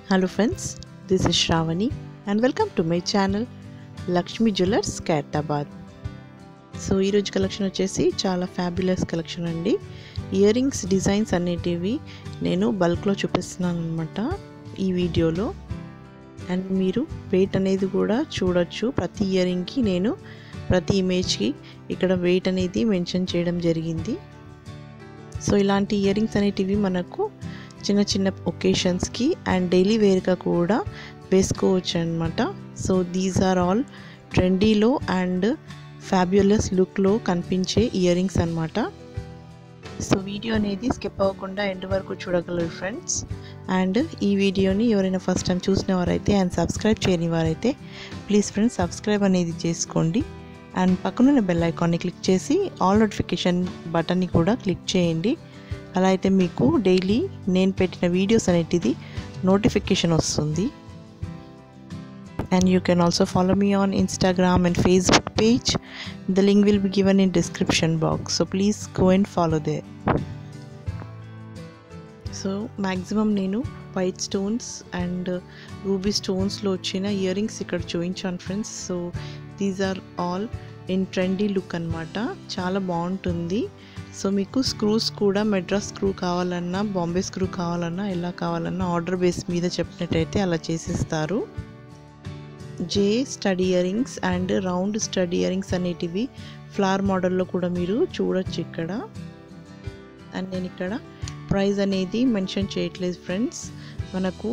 Hello friends, this is Shravani and welcome to my channel Lakshmi jewellers Khairatabad so ఈరోజు collection వచ్చేసి చాలా fabulous collection అండి ear rings designs అనేటివి నేను బల్క్లో చూపిస్తున్నాను అనమాట ఈ వీడియోలో అండ్ మీరు వెయిట్ అనేది కూడా చూడొచ్చు ప్రతి ఇయర్ రింగ్కి నేను ప్రతి ఇమేజ్కి ఇక్కడ వెయిట్ అనేది మెన్షన్ చేయడం జరిగింది సో ఇలాంటి ఇయర్ రింగ్స్ అనేటివి మనకు చిన్న చిన్న ఒకేషన్స్కి అండ్ డైలీ వేర్గా కూడా వేసుకోవచ్చు అనమాట సో దీస్ ఆర్ ఆల్ ట్రెండీలో అండ్ ఫ్యాబ్యులస్ లుక్లో కనిపించే ఇయర్ రింగ్స్ అనమాట సో వీడియో అనేది స్కిప్ అవ్వకుండా ఎండ్ వరకు చూడగలరు ఫ్రెండ్స్ అండ్ ఈ వీడియోని ఎవరైనా ఫస్ట్ టైం చూసిన వారైతే అండ్ సబ్స్క్రైబ్ చేయని వారైతే ప్లీజ్ ఫ్రెండ్స్ సబ్స్క్రైబ్ అనేది చేసుకోండి అండ్ పక్కనున్న బెల్ ఐకాన్ని క్లిక్ చేసి ఆల్ నోటిఫికేషన్ బటన్ని కూడా క్లిక్ చేయండి అలా అయితే మీకు డైలీ నేను పెట్టిన వీడియోస్ అనేటిది నోటిఫికేషన్ వస్తుంది and you can also follow me on instagram and facebook page the link will be given in description box so please go and follow there so maximum నేను white stones and ruby స్టోన్స్లో వచ్చిన ear rings ఇక్కడ చూపించాను friends so these are all in trendy look అనమాట చాలా బాగుంటుంది so మీకు screws కూడా మెడ్రాస్ స్క్రూ కావాలన్నా బాంబే స్క్రూ కావాలన్నా ఎలా కావాలన్నా ఆర్డర్ బేస్ మీద చెప్పినట్టయితే అలా చేసిస్తారు J study earrings and round study earrings అనేటివి ఫ్లవర్ మోడల్లో కూడా మీరు చూడొచ్చు ఇక్కడ అండ్ నేను ఇక్కడ ప్రైస్ అనేది మెన్షన్ చేయట్లేదు ఫ్రెండ్స్ మనకు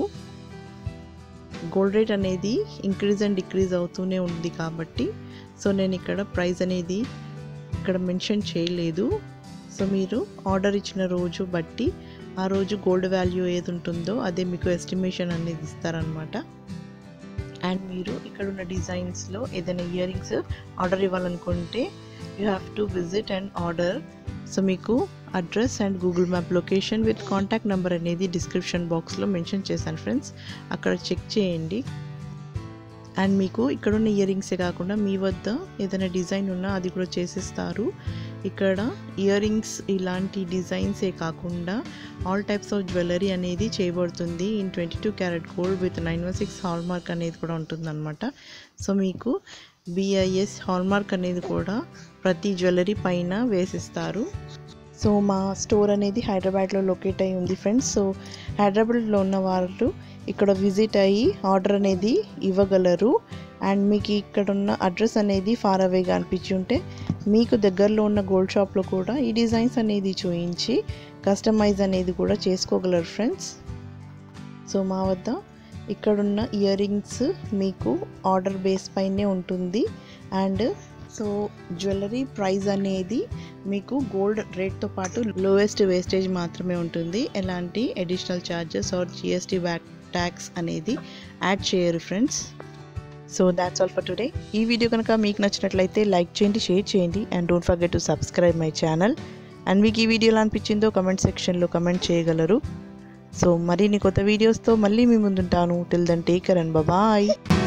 గోల్డ్ రేట్ అనేది ఇంక్రీజ్ అండ్ డిక్రీజ్ అవుతూనే ఉంది కాబట్టి సో నేను ఇక్కడ ప్రైస్ అనేది ఇక్కడ మెన్షన్ చేయలేదు సో మీరు ఆర్డర్ ఇచ్చిన రోజు బట్టి ఆ రోజు గోల్డ్ వాల్యూ ఏది ఉంటుందో అదే మీకు ఎస్టిమేషన్ అనేది ఇస్తారనమాట అండ్ మీరు ఇక్కడ ఉన్న డిజైన్స్లో ఏదైనా ఇయర్ రింగ్స్ ఆర్డర్ ఇవ్వాలనుకుంటే you have to visit and order so మీకు address and Google map location with contact number అనేది డిస్క్రిప్షన్ బాక్స్లో మెన్షన్ చేశాను ఫ్రెండ్స్ అక్కడ చెక్ చేయండి అండ్ మీకు ఇక్కడున్న ఇయర్ రింగ్సే కాకుండా మీ వద్ద ఏదైనా డిజైన్ ఉన్నా అది కూడా చేసిస్తారు ఇక్కడ ఇయర్ రింగ్స్ ఇలాంటి డిజైన్సే కాకుండా ఆల్ టైప్స్ ఆఫ్ జ్యువెలరీ అనేది చేయబడుతుంది in twenty two carat gold with nine one six hallmark అనేది కూడా ఉంటుందన్నమాట సో మీకు బిఐఎస్ హాల్ మార్క్ అనేది కూడా ప్రతి జ్యువెలరీ పైన వేసిస్తారు సో మా స్టోర్ అనేది హైదరాబాద్లో లొకేట్ అయి ఉంది ఫ్రెండ్స్ సో హైదరాబాద్లో ఉన్న వాళ్ళు ఇక్కడ విజిట్ అయ్యి ఆర్డర్ అనేది ఇవ్వగలరు అండ్ మీకు ఇక్కడ ఉన్న అడ్రస్ అనేది ఫార్ అవేగా అనిపించి ఉంటే మీకు దగ్గరలో ఉన్న గోల్డ్ షాప్లో కూడా ఈ డిజైన్స్ అనేది చూయించి కస్టమైజ్ అనేది కూడా చేసుకోగలరు ఫ్రెండ్స్ సో మా వద్ద ఇక్కడున్న ఇయర్ రింగ్స్ మీకు ఆర్డర్ బేస్ పైనే ఉంటుంది అండ్ సో జ్యువెలరీ ప్రైస్ అనేది మీకు గోల్డ్ రేట్తో పాటు లోయెస్ట్ వేస్టేజ్ మాత్రమే ఉంటుంది ఎలాంటి additional charges or GST back tax అనేది యాడ్ చేయరు friends so that's all for today ఈ వీడియో కనుక మీకు నచ్చినట్లయితే లైక్ చేయండి షేర్ చేయండి and don't forget to subscribe my channel and మీకు ఈ వీడియోలో అనిపించిందో కమెంట్ సెక్షన్లో కమెంట్ చేయగలరు సో మరిన్ని కొత్త వీడియోస్తో మళ్ళీ మీ ముందుంటాను till then take care and bye